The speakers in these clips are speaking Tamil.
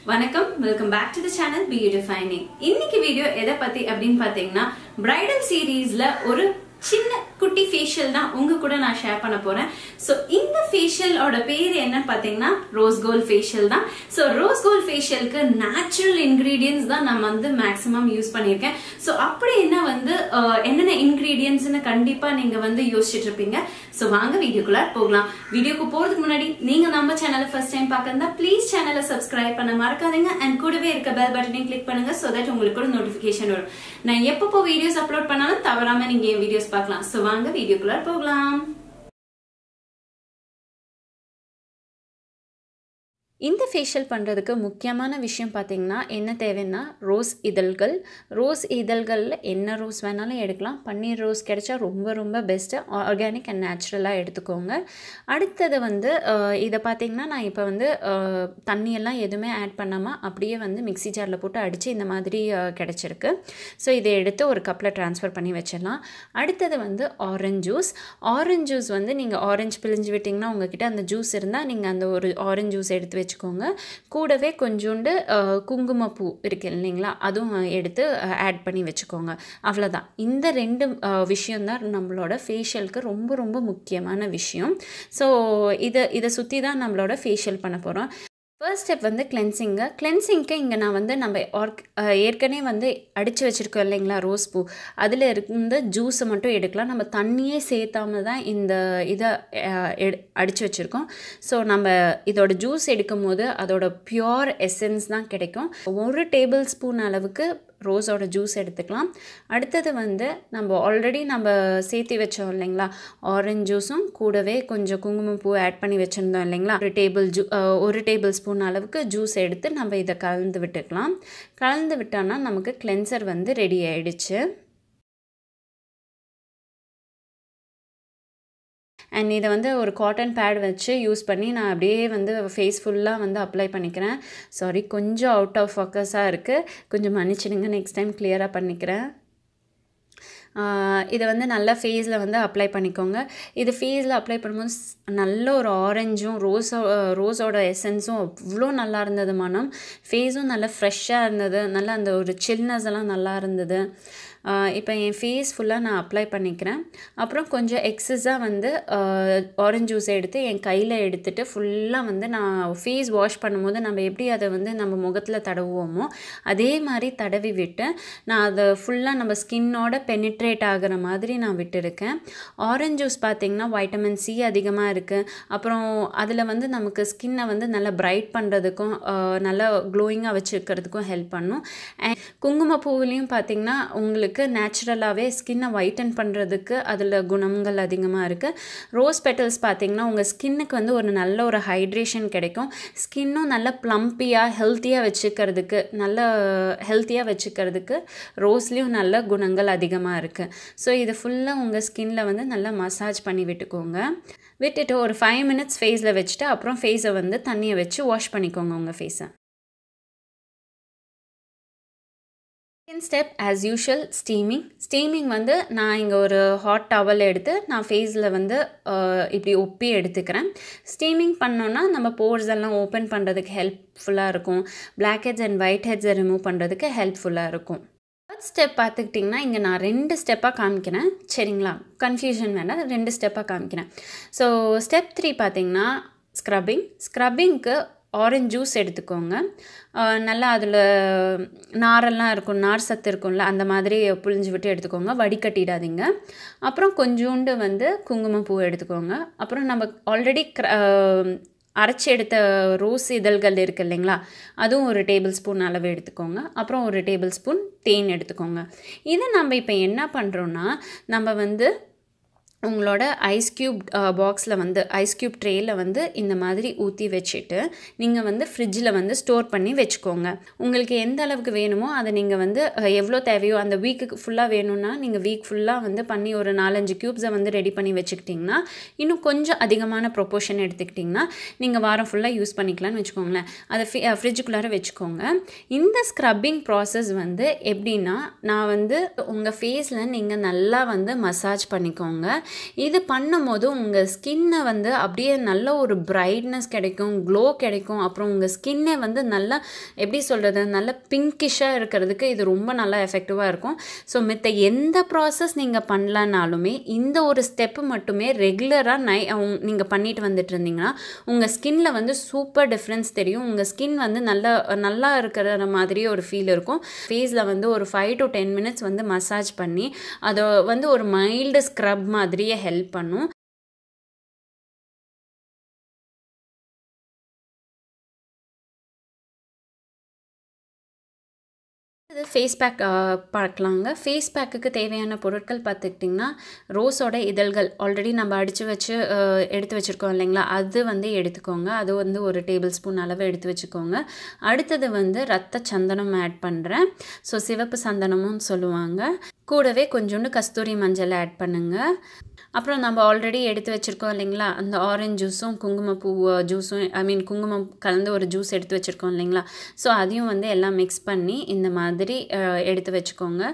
வணக்கம் welcome back to the channel beautifying இன்னைக்கு வீடியோ எதை பத்தி அப்படின்னு பாத்தீங்கன்னா பிரைடல் சீரீஸ்ல ஒரு சின்ன குட்டி ஃபேஷியல் தான் உங்க கூட நான் ஷேர் பண்ண போறேன் ஸோ இந்த ஃபேஷியலோட பேர் என்னன்னு பாத்தீங்கன்னா ரோஸ் கோல்ட் ஃபேஷியல் தான் ஸோ ரோஸ் கோல்ட் ஃபேஷியலுக்கு நேச்சுரல் இன்கிரீடியன்ஸ் தான் நான் வந்து மேக்ஸிமம் யூஸ் பண்ணியிருக்கேன் ஸோ அப்படி என்ன வந்து அஹ், என்னென்ன இன்கிரீடியன்ஸ்னு கண்டிப்பா நீங்க வந்து யோசிச்சுட்டு இருப்பீங்க ஸோ வாங்க வீடியோக்குள்ள போகலாம் வீடியோக்கு போறதுக்கு முன்னாடி நீங்க நம்ம சேனலை ஃபர்ஸ்ட் டைம் பார்க்கறதா ப்ளீஸ் சேனலை சப்ஸ்கிரைப் பண்ண மறக்காதீங்க அண்ட் கூடவே இருக்க பெல் பட்டனையும் கிளிக் பண்ணுங்க ஸோ தட் உங்களுக்கு கூட நோட்டிஃபிகேஷன் வரும் நான் எப்பப்போ வீடியோஸ் அப்லோட் பண்ணாலும் தவறாம நீங்க என் வீடியோஸ் பார்க்கலாம் ஸோ வாங்க வீடியோக்குள்ள போகலாம் இந்த ஃபேஷியல் பண்ணுறதுக்கு முக்கியமான விஷயம் பார்த்தீங்கன்னா என்ன தேவைன்னா ரோஸ் இதழ்கள் ரோஸ் இதழ்களில் என்ன ரோஸ் வேணாலும் எடுக்கலாம் பன்னீர் ரோஸ் கிடைச்சா ரொம்ப ரொம்ப பெஸ்ட்டு ஆர்கானிக் அண்ட் நேச்சுரலாக எடுத்துக்கோங்க அடுத்தது வந்து அஹ், இதை பார்த்தீங்கன்னா நான் இப்போ வந்து அஹ், தண்ணியெல்லாம் எதுவுமே ஆட் பண்ணாமல் அப்படியே வந்து மிக்ஸி ஜாரில் போட்டு அடித்து இந்த மாதிரி அஹ், கிடச்சிருக்கு ஸோ இதை எடுத்து ஒரு கப்பில் ட்ரான்ஸ்ஃபர் பண்ணி வச்சிடலாம் அடுத்தது வந்து ஆரஞ்ச் ஜூஸ் ஆரஞ்ச் ஜூஸ் வந்து நீங்கள் ஆரஞ்சு பிழிஞ்சு விட்டிங்கன்னா உங்ககிட்ட அந்த ஜூஸ் இருந்தால் நீங்கள் அந்த ஒரு ஆரஞ்ச் ஜூஸ் எடுத்து வச்சுக்கோங்க கூடவே கொஞ்சோண்டு அஹ், குங்குமப்பூ இருக்கு இல்லைங்களா அதுவும் எடுத்து ஆட் பண்ணி வச்சுக்கோங்க அவ்வளோதான் இந்த ரெண்டு அஹ், விஷயம்தான் நம்மளோட ஃபேஷியலுக்கு ரொம்ப ரொம்ப முக்கியமான விஷயம் ஸோ இதை இதை சுற்றி தான் நம்மளோட ஃபேஷியல் பண்ண போகிறோம் ஃபர்ஸ்ட் ஸ்டெப் வந்து கிளென்சிங்க கிளென்சிங்க்கு இங்கே நான் வந்து நம்ம ஆர்க் அஹ் ஏற்கனவே வந்து அடித்து வச்சுருக்கோம் இல்லைங்களா ரோஸ் பூ அதில் இருந்து ஜூஸை மட்டும் எடுக்கலாம் நம்ம தண்ணியே சேர்த்தாம தான் இந்த இதை அஹ், எடு அடித்து வச்சுருக்கோம் ஸோ நம்ம இதோட ஜூஸ் எடுக்கும் போது அதோட பியோர் எசன்ஸ் தான் கிடைக்கும் ஒரு டேபிள் ஸ்பூன் அளவுக்கு ரோஸோட ஜூஸ் எடுத்துக்கலாம் அடுத்தது வந்து நம்ம ஆல்ரெடி நம்ம சேர்த்து வச்சோம் இல்லைங்களா ஆரஞ்ச் ஜூஸும் கூடவே கொஞ்சம் குங்குமப்பூ ஆட் பண்ணி வச்சுருந்தோம் இல்லைங்களா ஒரு டேபிள் ஜூ அஹ், ஒரு டேபிள் ஸ்பூன் அளவுக்கு ஜூஸ் எடுத்து நம்ம இதை கலந்து விட்டுக்கலாம் கலந்து விட்டோன்னா நமக்கு கிளென்சர் வந்து ரெடி ஆயிடுச்சு அண்ட் இதை வந்து ஒரு காட்டன் பேட் வச்சு யூஸ் பண்ணி நான் அப்படியே வந்து ஃபேஸ் ஃபுல்லாக வந்து அப்ளை பண்ணிக்கிறேன் சாரி கொஞ்சம் அவுட் ஆஃப் ஃபோக்கஸாக இருக்குது கொஞ்சம் மன்னிச்சிடுங்க நெக்ஸ்ட் டைம் கிளியராக பண்ணிக்கிறேன் ஆஹ் இதை வந்து நல்லா ஃபேஸில் வந்து அப்ளை பண்ணிக்கோங்க இது ஃபேஸில் அப்ளை பண்ணும்போது ஸ்- நல்ல ஒரு ஆரஞ்சும் ரோஸோ ரோஸோட எசன்ஸும் அவ்வளோ நல்லா இருந்தது மனம் ஃபேஸும் நல்லா ஃப்ரெஷ்ஷாக இருந்தது நல்லா அந்த ஒரு சில்னஸ் எல்லாம் நல்லா இருந்தது இப்போ என் ஃபேஸ் ஃபுல்லாக நான் அப்ளை பண்ணிக்கிறேன் அப்புறம் கொஞ்சம் எக்ஸஸாக வந்து ஆரஞ்ச் ஜூஸ் எடுத்து என் கையில் எடுத்துட்டு ஃபுல்லாக வந்து நான் ஃபேஸ் வாஷ் பண்ணும்போது நம்ம எப்படி அதை வந்து நம்ம முகத்தில் தடவுவோமோ அதே மாதிரி தடவி விட்டு நான் அதை ஃபுல்லாக நம்ம ஸ்கின்னோட பெனிட்ரேட் ஆகிற மாதிரி நான் விட்டுருக்கேன் ஆரஞ்ச் ஜூஸ் பார்த்திங்கன்னா வைட்டமின் சி அதிகமாக இருக்குது அப்புறம் அதில் வந்து நமக்கு ஸ்கின்னை வந்து நல்லா பிரைட் பண்ணுறதுக்கும் நல்லா க்ளோயிங்காக வச்சுருக்கிறதுக்கும் ஹெல்ப் பண்ணும் அண்ட் குங்குமப்பூவிலையும் பார்த்திங்கன்னா உங்களுக்கு நேச்சுரலாகவே ஸ்கின்னை ஒயிட்டன் பண்ணுறதுக்கு அதில் குணங்கள் அதிகமாக இருக்குது ரோஸ் பெட்டல்ஸ் பார்த்திங்கன்னா உங்கள் ஸ்கின்னுக்கு வந்து ஒரு நல்ல ஒரு ஹைட்ரேஷன் கிடைக்கும் ஸ்கின்னும் நல்ல ப்ளம்பியாக ஹெல்த்தியாக வச்சுக்கிறதுக்கு நல்ல ஹெல்த்தியாக வச்சுக்கிறதுக்கு ரோஸ்லேயும் நல்ல குணங்கள் அதிகமாக இருக்குது ஸோ இது ஃபுல்லாக உங்கள் ஸ்கின்ல வந்து நல்லா மசாஜ் பண்ணி விட்டுக்கோங்க விட்டுட்டு ஒரு ஃபைவ் மினிட்ஸ் ஃபேஸில் வச்சுட்டு அப்புறம் ஃபேஸை வந்து தண்ணியை வச்சு வாஷ் பண்ணிக்கோங்க உங்கள் ஃபேஸை second step as usual steaming steaming வந்து நான் இங்கே ஒரு ஹாட் டவல் எடுத்து நான் ஃபேஸில் வந்து அஹ், இப்படி ஒப்பி எடுத்துக்கிறேன் ஸ்டீமிங் பண்ணோன்னா நம்ம போர்ஸ் எல்லாம் ஓப்பன் பண்ணுறதுக்கு ஹெல்ப்ஃபுல்லாக இருக்கும் பிளாக் ஹெட்ஸ் அண்ட் ஒயிட் ஹெட்ஸை ரிமூவ் பண்ணுறதுக்கு ஹெல்ப்ஃபுல்லாக இருக்கும் ஃபர்ஸ்ட் ஸ்டெப் பார்த்துக்கிட்டிங்கன்னா இங்கே நான் ரெண்டு ஸ்டெப்பாக காமிக்கிறேன் சரிங்களா கன்ஃபியூஷன் வேண்டாம் ரெண்டு ஸ்டெப்பாக காமிக்கிறேன் ஸோ ஸ்டெப் த்ரீ பார்த்தீங்கன்னா ஸ்க்ரப்பிங் ஸ்க்ரப்பிங்க்கு ஆரஞ்ச் ஜூஸ் எடுத்துக்கோங்க அஹ் நல்லா அதில் நாரெல்லாம் இருக்கும் நார் சத்து இருக்கும்ல அந்த மாதிரி புழிஞ்சு விட்டு எடுத்துக்கோங்க வடிகட்டிடாதீங்க அப்புறம் கொஞ்சோண்டு வந்து குங்குமப்பூ எடுத்துக்கோங்க அப்புறம் நம்ம ஆல்ரெடி அரைச்சி எடுத்த ரோஸ் இதழ்கள் இருக்குது இல்லைங்களா அதுவும் ஒரு டேபிள் ஸ்பூன் அளவு எடுத்துக்கோங்க அப்புறம் ஒரு டேபிள் ஸ்பூன் தேன் எடுத்துக்கோங்க இதை நம்ம இப்போ என்ன பண்ணுறோன்னா நம்ம வந்து உங்களோட ஐஸ் க்யூப் பாக்ஸில் வந்து ஐஸ் க்யூப் ட்ரேயில் வந்து இந்த மாதிரி ஊற்றி வச்சுட்டு நீங்கள் வந்து ஃப்ரிட்ஜில் வந்து ஸ்டோர் பண்ணி வச்சுக்கோங்க உங்களுக்கு எந்த அளவுக்கு வேணுமோ அதை நீங்கள் வந்து அஹ், எவ்வளோ தேவையோ அந்த வீக்குக்கு ஃபுல்லாக வேணும்னா நீங்கள் வீக் ஃபுல்லாக வந்து பண்ணி ஒரு நாலஞ்சு க்யூப்ஸை வந்து ரெடி பண்ணி வச்சுக்கிட்டிங்கன்னா இன்னும் கொஞ்சம் அதிகமான ப்ரொப்போர்ஷன் எடுத்துக்கிட்டிங்கன்னா நீங்கள் வாரம் ஃபுல்லாக யூஸ் பண்ணிக்கலாம்னு வச்சுக்கோங்களேன் அதை ஃப்ரி ஃப்ரிட்ஜுக்குள்ளார வச்சுக்கோங்க இந்த ஸ்க்ரப்பிங் ப்ராசஸ் வந்து எப்படின்னா நான் வந்து உங்கள் ஃபேஸில் நீங்கள் நல்லா வந்து மசாஜ் பண்ணிக்கோங்க இது பண்ணும்போது உங்கள் ஸ்கின்னை வந்து அப்படியே நல்ல ஒரு பிரைட்னஸ் கிடைக்கும் க்ளோ கிடைக்கும் அப்புறம் உங்கள் ஸ்கின்னே வந்து நல்லா எப்படி சொல்கிறது நல்ல பிங்கிஷாக இருக்கிறதுக்கு இது ரொம்ப நல்லா எஃபெக்டிவாக இருக்கும் ஸோ மித்த எந்த ப்ராசஸ் நீங்கள் பண்ணலனாலுமே இந்த ஒரு ஸ்டெப்பு மட்டுமே ரெகுலராக நை நீங்கள் பண்ணிட்டு வந்துட்டு இருந்தீங்கன்னா உங்கள் ஸ்கின்ல வந்து சூப்பர் டிஃப்ரென்ஸ் தெரியும் உங்கள் ஸ்கின் வந்து நல்லா நல்லா இருக்கிற மாதிரி ஒரு ஃபீல் இருக்கும் ஃபேஸில் வந்து ஒரு ஃபைவ் டு டென் மினிட்ஸ் வந்து மசாஜ் பண்ணி அதை வந்து ஒரு மைல்டு ஸ்க்ரப் மாதிரியே ஹெல்ப் பண்ணும் இது ஃபேஸ் பேக் பார்க்கலாங்க ஃபேஸ் பேக்குக்கு தேவையான பொருட்கள் பார்த்துக்கிட்டிங்கன்னா ரோஸோட இதழ்கள் ஆல்ரெடி நம்ம அடித்து வச்சு அஹ், எடுத்து வச்சுருக்கோம் இல்லைங்களா அது வந்து எடுத்துக்கோங்க அது வந்து ஒரு டேபிள் ஸ்பூன் அளவு எடுத்து வச்சுக்கோங்க அடுத்தது வந்து ரத்த சந்தனம் ஆட் பண்ணுறேன் ஸோ சிவப்பு சந்தனமும் சொல்லுவாங்க கூடவே கொஞ்சோண்டு கஸ்தூரி மஞ்சள் ஆட் பண்ணுங்கள் அப்புறம் நம்ம ஆல்ரெடி எடுத்து வச்சுருக்கோம் இல்லைங்களா அந்த ஆரஞ்சு ஜூஸும் குங்குமப்பூ ஜூஸும் ஐ மீன் குங்குமம் கலந்து ஒரு ஜூஸ் எடுத்து வச்சுருக்கோம் இல்லைங்களா ஸோ அதையும் வந்து எல்லாம் மிக்ஸ் பண்ணி இந்த மாதிரி அஹ், எடுத்து வச்சுக்கோங்க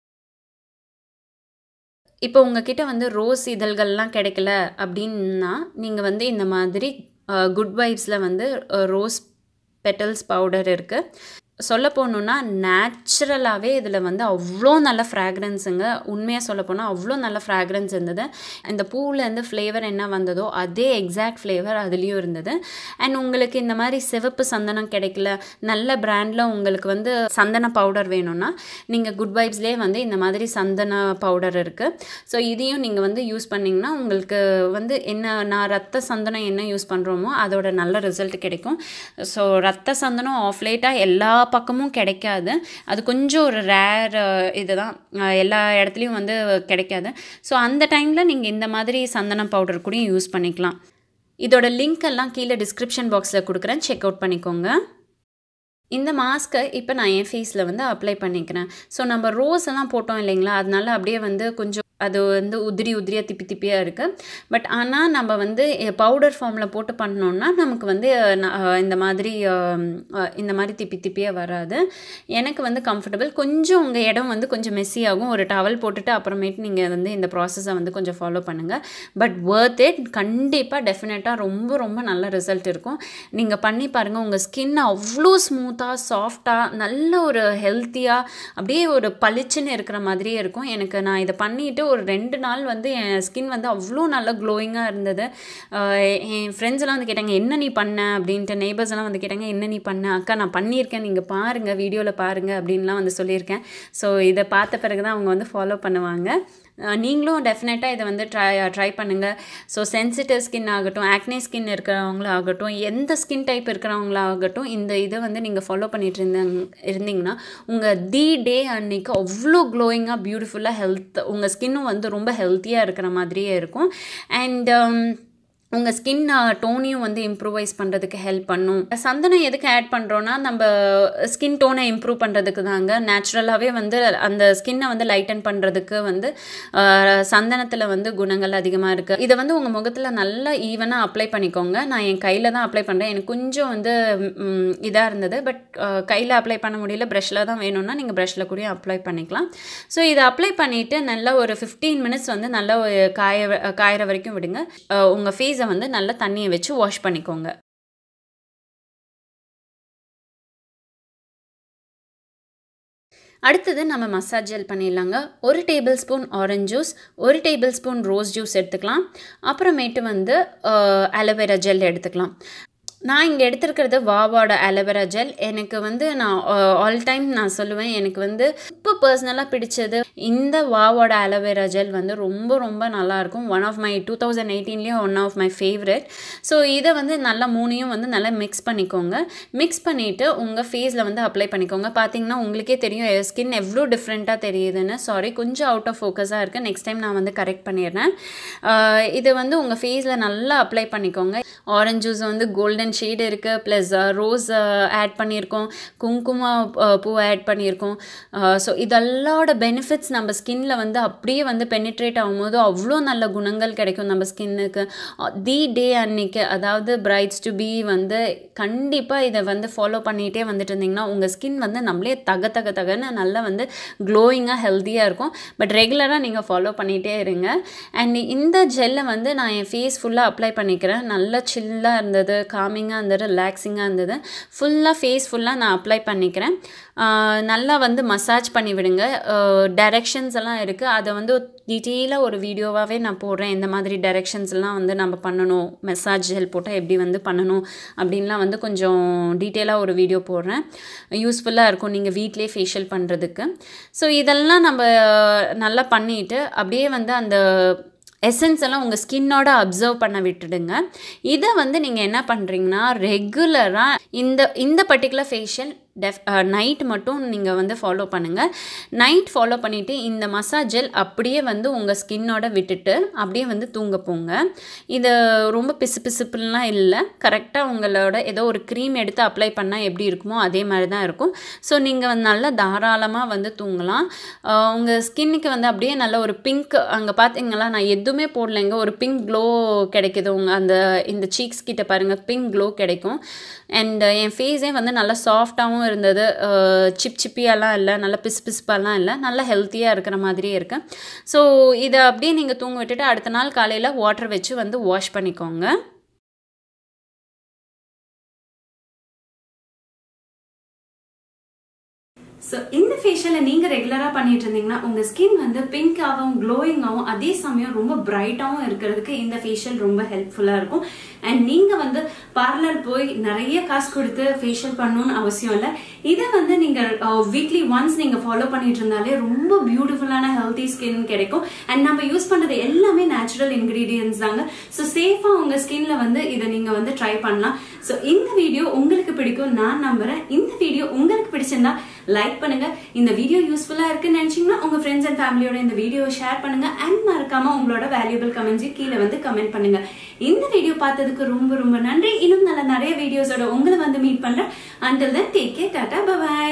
இப்போ உங்ககிட்ட வந்து ரோஸ் இதழ்கள்லாம் கிடைக்கல அப்படின்னா நீங்கள் வந்து இந்த மாதிரி குட் வைப்ஸில் வந்து ரோஸ் பெட்டல்ஸ் பவுடர் இருக்குது சொல்ல போகணுன்னா நேச்சுரலாகவே இதில் வந்து அவ்வளோ நல்ல ஃப்ராக்ரன்ஸுங்க உண்மையாக சொல்ல போனால் அவ்வளோ நல்ல ஃப்ராக்ரன்ஸ் இருந்தது இந்த பூவிலேருந்து ஃப்ளேவர் என்ன வந்ததோ அதே எக்ஸாக்ட் ஃப்ளேவர் அதுலேயும் இருந்தது அண்ட் உங்களுக்கு இந்த மாதிரி சிவப்பு சந்தனம் கிடைக்கல நல்ல பிராண்டில் உங்களுக்கு வந்து சந்தன பவுடர் வேணும்னா நீங்கள் குட் வைப்ஸ்லேயே வந்து இந்த மாதிரி சந்தன பவுடர் இருக்குது ஸோ இதையும் நீங்கள் வந்து யூஸ் பண்ணிங்கன்னா உங்களுக்கு வந்து என்ன நான் ரத்த சந்தனம் என்ன யூஸ் பண்ணுறோமோ அதோட நல்ல ரிசல்ட் கிடைக்கும் ஸோ ரத்த சந்தனம் ஆஃப் லேட்டாக எல்லா பக்கமும் கிடைக்காது அது கொஞ்சம் ஒரு ரேர் இதுதான் அஹ் எல்லா இடத்துலையும் வந்து கிடைக்காது ஸோ அந்த டைமில் நீங்கள் இந்த மாதிரி சந்தனம் பவுடர் கூட யூஸ் பண்ணிக்கலாம் இதோட லிங்க் எல்லாம் கீழே டிஸ்கிரிப்ஷன் பாக்ஸில் கொடுக்குறேன் செக் அவுட் பண்ணிக்கோங்க இந்த மாஸ்க்கை இப்போ நான் என் ஃபேஸில் வந்து அப்ளை பண்ணிக்கிறேன் ஸோ நம்ம ரோஸ் எல்லாம் போட்டோம் இல்லைங்களா அதனால அப்படியே வந்து கொஞ்சம் அது வந்து உதிரி உதிரியாக திப்பி திப்பியாக இருக்குது பட் ஆனால் நம்ம வந்து பவுடர் ஃபார்மில் போட்டு பண்ணோம்னா நமக்கு வந்து அஹ், ந- அஹ், இந்த மாதிரி அஹ், அஹ், இந்த மாதிரி திப்பி திப்பியாக வராது எனக்கு வந்து கம்ஃபர்டபுள் கொஞ்சம் உங்கள் இடம் வந்து கொஞ்சம் மெஸ்ஸி ஆகும் ஒரு டவல் போட்டுட்டு அப்புறமேட்டு நீங்கள் வந்து இந்த ப்ராசஸை வந்து கொஞ்சம் ஃபாலோ பண்ணுங்கள் பட் worth it கண்டிப்பாக டெஃபினட்டாக ரொம்ப ரொம்ப நல்ல ரிசல்ட் இருக்கும் நீங்கள் பண்ணி பாருங்கள் உங்கள் ஸ்கின் அவ்வளோ ஸ்மூத்தாக சாஃப்டாக நல்ல ஒரு ஹெல்த்தியாக அப்படியே ஒரு பளிச்சுன்னு இருக்கிற மாதிரியே இருக்கும் எனக்கு நான் இதை பண்ணிவிட்டு ஒரு ரெண்டு நாள் வந்து என் ஸ்கின் வந்து அவ்வளோ நல்ல க்ளோயிங்காக இருந்தது ஆஹ் என் ஃப்ரெண்ட்ஸ் எல்லாம் வந்து கேட்டாங்க என்ன நீ பண்ண அப்படின்ட்டு நெய்பர்ஸ் எல்லாம் வந்து கேட்டாங்க என்ன நீ பண்ண அக்கா நான் பண்ணியிருக்கேன் நீங்கள் பாருங்கள் வீடியோவில் பாருங்கள் அப்படின்லாம் வந்து சொல்லியிருக்கேன் ஸோ இதை பார்த்த பிறகு தான் அவங்க வந்து ஃபாலோ பண்ணுவாங்க அஹ் நீங்களும் டெஃபினட்டாக இதை வந்து ட்ரை ட்ரை பண்ணுங்கள் ஸோ சென்சிட்டிவ் ஸ்கின் ஆகட்டும் ஆக்னே ஸ்கின் இருக்கிறவங்களாகட்டும் எந்த ஸ்கின் டைப் இருக்கிறவங்களாகட்டும் இந்த இதை வந்து நீங்கள் ஃபாலோ பண்ணிட்டு இருந்தாங்க இருந்தீங்கன்னா உங்கள் தி டே அன்னைக்கு அவ்வளோ க்ளோயிங்காக பியூட்டிஃபுல்லாக ஹெல்த் உங்கள் ஸ்கின்னும் வந்து ரொம்ப ஹெல்த்தியாக இருக்கிற மாதிரியே இருக்கும் அண்ட் உங்கள் ஸ்கின் டோனையும் வந்து இம்ப்ரூவைஸ் பண்ணுறதுக்கு ஹெல்ப் பண்ணும் சந்தனம் எதுக்கு ஆட் பண்ணுறோன்னா நம்ம ஸ்கின் டோனை இம்ப்ரூவ் பண்ணுறதுக்கு தாங்க நேச்சுரலாகவே வந்து அந்த ஸ்கின்னை வந்து லைட்டன் பண்ணுறதுக்கு வந்து சந்தனத்தில் வந்து குணங்கள் அதிகமாக இருக்குது இதை வந்து உங்கள் முகத்தில் நல்லா ஈவனாக அப்ளை பண்ணிக்கோங்க நான் என் கையில் தான் அப்ளை பண்ணுறேன் எனக்கு கொஞ்சம் வந்து இதாக இருந்தது பட் கையில் அப்ளை பண்ண முடியல ப்ரஷில் தான் வேணும்னா நீங்கள் ப்ரஷில் கூட அப்ளை பண்ணிக்கலாம் ஸோ இதை அப்ளை பண்ணிவிட்டு நல்லா ஒரு ஃபிஃப்டீன் மினிட்ஸ் வந்து நல்லா ஒரு காய வ- காயற வரைக்கும் விடுங்க உங்கள் ஃபேஸை வந்து நல்லா தண்ணியை வச்சு வாஷ் பண்ணிக்கோங்க அடுத்தது நம்ம மசாஜ் ஜெல் பண்ணிடலாங்க ஒரு டேபிள் ஸ்பூன் ஆரஞ்ச் ஜூஸ் ஒரு டேபிள் ஸ்பூன் ரோஸ் ஜூஸ் எடுத்துக்கலாம் அப்புறமேட்டு வந்து அலோவேரா ஜெல் எடுத்துக்கலாம் நான் இங்கே எடுத்திருக்கிறது வாவாட அலோவேரா ஜெல் எனக்கு வந்து நான் ஆல் டைம் நான் சொல்லுவேன் எனக்கு வந்து இப்போ பர்சனலாக பிடிச்சது இந்த வாவோட அலோவேரா ஜெல் வந்து ரொம்ப ரொம்ப நல்லாயிருக்கும் one of my two thousand எயிட்டீன்லேயும் one of my favourite so இதை வந்து நல்லா மூணையும் வந்து நல்லா மிக்ஸ் பண்ணிக்கோங்க மிக்ஸ் பண்ணிவிட்டு உங்கள் ஃபேஸில் வந்து அப்ளை பண்ணிக்கோங்க பார்த்தீங்கன்னா உங்களுக்கே தெரியும் ஸ்கின் எவ்வளோ டிஃப்ரெண்ட்டாக தெரியுதுன்னு சாரி கொஞ்சம் அவுட் ஆஃப் ஃபோக்கஸாக இருக்குது நெக்ஸ்ட் டைம் நான் வந்து கரெக்ட் பண்ணிடுறேன் ஆஹ் இது வந்து உங்கள் ஃபேஸில் நல்லா அப்ளை பண்ணிக்கோங்க ஆரஞ்ச் ஜூஸ் வந்து கோல்டன் டிஃப்ரெண்ட் ஷேடு இருக்குது ப்ளஸ் ரோஸ் ஆட் பண்ணியிருக்கோம் குங்கும பூ ஆட் பண்ணியிருக்கோம் ஸோ இதெல்லோட பெனிஃபிட்ஸ் நம்ம ஸ்கின்ல வந்து அப்படியே வந்து பெனிட்ரேட் ஆகும்போது அவ்வளோ நல்ல குணங்கள் கிடைக்கும் நம்ம ஸ்கின்னுக்கு தி டே அன்னைக்கு அதாவது பிரைட்ஸ் டு பி வந்து கண்டிப்பாக இதை வந்து ஃபாலோ பண்ணிகிட்டே வந்துட்டு இருந்தீங்கன்னா உங்கள் ஸ்கின் வந்து நம்மளே தக தக தகன்னு நல்லா வந்து க்ளோயிங்காக ஹெல்த்தியாக இருக்கும் பட் ரெகுலராக நீங்கள் ஃபாலோ பண்ணிகிட்டே இருங்க அண்ட் இந்த ஜெல்லை வந்து நான் என் ஃபேஸ் ஃபுல்லாக அப்ளை பண்ணிக்கிறேன் நல்லா சில்லாக இருந்தது காமிங்காக இருந்தது ரிலாக்ஸிங்காக இருந்தது ஃபுல்லாக ஃபேஸ் ஃபுல்லாக நான் அப்ளை பண்ணிக்கிறேன் நல்லா வந்து மசாஜ் பண்ணி விடுங்க டைரெக்ஷன்ஸ் எல்லாம் இருக்குது அதை வந்து டீட்டெயிலாக ஒரு வீடியோவாகவே நான் போடுறேன் இந்த மாதிரி டைரெக்ஷன்ஸ்லாம் வந்து நம்ம பண்ணணும் மெசாஜ் ஜெல் போட்டால் எப்படி வந்து பண்ணணும் அப்படின்லாம் வந்து கொஞ்சம் டீட்டெயிலாக ஒரு வீடியோ போடுறேன் யூஸ்ஃபுல்லாக இருக்கும் நீங்கள் வீட்டிலே ஃபேஷியல் பண்ணுறதுக்கு ஸோ இதெல்லாம் நம்ம நல்லா பண்ணிவிட்டு அப்படியே வந்து அந்த எசன்ஸ் எல்லாம் உங்கள் ஸ்கின்னோட அப்சர்வ் பண்ண விட்டுடுங்க இதை வந்து நீங்கள் என்ன பண்ணுறீங்கன்னா ரெகுலராக இந்த இந்த பர்டிகுலர் ஃபேஷியல் டெஃப் நைட் மட்டும் நீங்கள் வந்து ஃபாலோ பண்ணுங்கள் நைட் ஃபாலோ பண்ணிவிட்டு இந்த மசாஜ் ஜெல் அப்படியே வந்து உங்கள் ஸ்கின்னோட விட்டுட்டு அப்படியே வந்து தூங்க போங்க இது ரொம்ப பிசு பிசுப்புலாம் இல்லை கரெக்டாக உங்களோட ஏதோ ஒரு க்ரீம் எடுத்து அப்ளை பண்ணால் எப்படி இருக்குமோ அதே மாதிரி தான் இருக்கும் ஸோ நீங்கள் வந்து நல்லா தாராளமாக வந்து தூங்கலாம் உங்கள் ஸ்கின்னுக்கு வந்து அப்படியே நல்ல ஒரு பிங்க் அங்கே பார்த்தீங்களா நான் எதுவுமே போடலைங்க ஒரு பிங்க் க்ளோ கிடைக்குது உங்கள் அந்த இந்த சீக்ஸ் கிட்ட பாருங்கள் பிங்க் க்ளோ கிடைக்கும் அண்ட் என் ஃபேஸே வந்து நல்லா சாஃப்டாகவும் இருந்தது சிப் சிப்பியெல்லாம் இல்லை நல்லா பிசு பிசுப்பாலாம் இல்லை நல்லா ஹெல்த்தியாக இருக்கிற மாதிரியே இருக்குது ஸோ இதை அப்படியே நீங்கள் தூங்க விட்டுட்டு அடுத்த நாள் காலையில் வாட்டர் வச்சு வந்து வாஷ் பண்ணிக்கோங்க ஸோ இந்த ஃபேஷியலை நீங்கள் ரெகுலராக பண்ணிட்டு இருந்தீங்கன்னா உங்கள் ஸ்கின் வந்து பிங்காகவும் க்ளோயிங்காகவும் அதே சமயம் ரொம்ப பிரைட்டாகவும் இருக்கிறதுக்கு இந்த ஃபேஷியல் ரொம்ப ஹெல்ப்ஃபுல்லாக இருக்கும் அண்ட் நீங்கள் வந்து பார்லர் போய் நிறைய காசு கொடுத்து ஃபேஷியல் பண்ணணும்னு அவசியம் இல்லை இதை வந்து நீங்கள் வீக்லி ஒன்ஸ் நீங்கள் ஃபாலோ பண்ணிட்டு இருந்தாலே ரொம்ப பியூட்டிஃபுல்லான ஹெல்த்தி ஸ்கின் கிடைக்கும் அண்ட் நம்ம யூஸ் பண்ணுறது எல்லாமே நேச்சுரல் இன்க்ரீடியன்ஸ் தாங்க ஸோ சேஃபாக உங்கள் ஸ்கின்ல வந்து இதை நீங்கள் வந்து ட்ரை பண்ணலாம் ஸோ இந்த வீடியோ உங்களுக்கு பிடிக்கும் நான் நம்புறேன் இந்த வீடியோ உங்களுக்கு பிடிச்சிருந்தா லைக் பண்ணுங்க இந்த வீடியோ யூஸ்ஃபுல்லா இருக்குன்னு நினைச்சீங்கன்னா உங்க ஃப்ரெண்ட்ஸ் அண்ட் ஃபேமிலியோட இந்த வீடியோ ஷேர் பண்ணுங்க அண்ட் மறக்காம உங்களோட வேல்யூபிள் கமெண்ட்ஸ் கீழே வந்து கமெண்ட் பண்ணுங்க இந்த வீடியோ பார்த்ததுக்கு ரொம்ப ரொம்ப நன்றி இன்னும் நல்ல நிறைய வீடியோஸோட உங்களை வந்து மீட் பண்றேன் until then take care tata bye bye